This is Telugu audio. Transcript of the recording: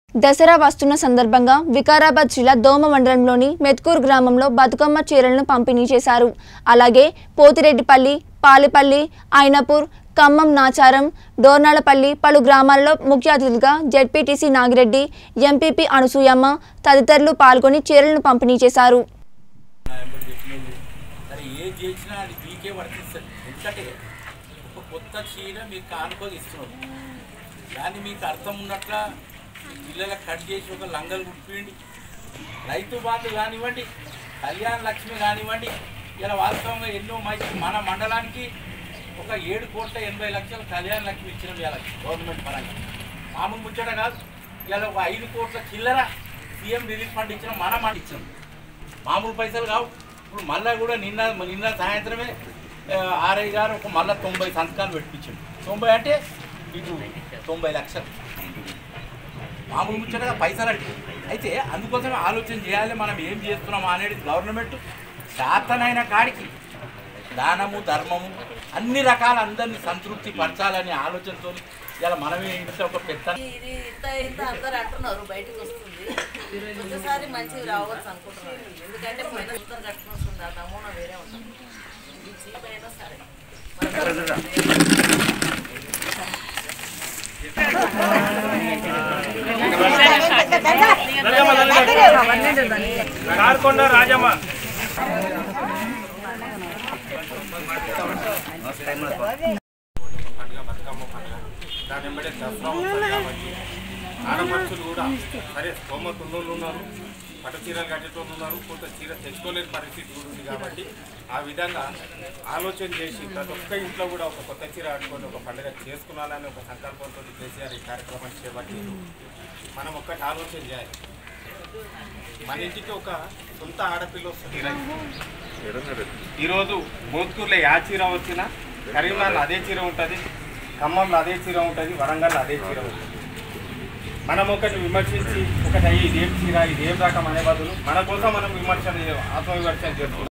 దసరా వస్తున్న సందర్భంగా వికారాబాద్ జిల్లా దోమ మండలంలోని మెత్కూరు గ్రామంలో బతుకమ్మ చీరలను పంపిణీ చేశారు అలాగే పోతిరెడ్డిపల్లి పాలిపల్లి ఐనపూర్ ఖమ్మం నాచారం డోర్నాలపల్లి పలు గ్రామాల్లో ముఖ్య అతిథులుగా జెడ్పీటీసీ నాగిరెడ్డి ఎంపీపీ అనసూయమ్మ తదితరులు పాల్గొని చీరలను పంపిణీ చేశారు నాయకుడు చెప్పినది సరే ఏం చేసినా అది మీకే వర్తిస్తుంది ఎందుకంటే ఒక కొత్త చీర మీకు కానుకొని ఇస్తున్నాడు దాన్ని మీకు అర్థం ఉన్నట్ల పిల్లలకు కట్ చేసి ఒక లంగలు కుట్టిండి రైతు బాధ కానివ్వండి కళ్యాణ లక్ష్మి కానివ్వండి ఇలా వాస్తవంగా ఎన్నో మంచి మన మండలానికి ఒక ఏడు కోట్ల ఎనభై లక్షల కళ్యాణ లక్ష్మి ఇచ్చిన ఇవాళ గవర్నమెంట్ పరంగా మామూలు ముచ్చట కాదు ఇలా ఒక ఐదు కోట్ల చిల్లర సీఎం రిలీఫ్ ఫండ్ ఇచ్చిన మన మాట ఇచ్చినాం మామూలు పైసలు కావు ఇప్పుడు మళ్ళా కూడా నిన్న నిన్న సాయంత్రమే ఆ, ఆర్ఐ గారు ఒక మళ్ళా తొంభై సంతకాలు పెట్టించాడు తొంభై అంటే ఇటు తొంభై లక్షలు మామూలు ముచ్చటగా పైసలు అంటే అయితే అందుకోసమే ఆలోచన చేయాలి మనం ఏం చేస్తున్నాం అనేది గవర్నమెంట్ శాతనైన కాడికి దానము ధర్మము అన్ని రకాల అందరినీ సంతృప్తి పరచాలనే ఆలోచనతో ఇలా మనమే ఇంత ఒక పెద్ద ఇది ఇంత ఇంత అందరు అంటున్నారు బయటకు వస్తుంది ఒకసారి మంచిది రావచ్చు అనుకుంటున్నారు ఎందుకంటే పైన ఉత్తరం కట్టుకుని వస్తుంది ఆ నమూనా వేరే ఉంటుంది ఇది చీప్ అయినా సరే కార్కొండ రాజమ్మ పండుగ బతుకమ్మ పండుగ దాని వెంబడే దసరా వస్తుంది కాబట్టి ఆడపడుచులు కూడా సరే స్తోమత ఉన్నోళ్ళు ఉన్నారు పట్టు చీరలు కట్టేటోళ్ళు ఉన్నారు కొంత చీర తెచ్చుకోలేని పరిస్థితి కూడా ఉంది కాబట్టి ఆ విధంగా ఆలోచన చేసి ప్రతి ఒక్క ఇంట్లో కూడా ఒక కొత్త చీర కట్టుకొని ఒక పండుగ చేసుకున్నాలని ఒక సంకల్పంతో కేసీఆర్ ఈ కార్యక్రమాన్ని చేపట్టి మనం ఒక్కటి ఆలోచన చేయాలి మన ఇంటికి ఒక సొంత ఆడపిల్ల వస్తుంది ఈరోజు మోత్కూరులో యా చీర వచ్చినా కరీంనగర్లో అదే చీర ఉంటుంది ఖమ్మంలో అదే చీర ఉంటుంది వరంగల్లో అదే చీర ఉంటుంది మనం ఒకటి విమర్శించి ఒకటి అయ్యి ఇదేం చీర ఇదేం రకం అనే బదులు మన కోసం మనం విమర్శన ఆత్మవిమర్శన చేసుకుంటాం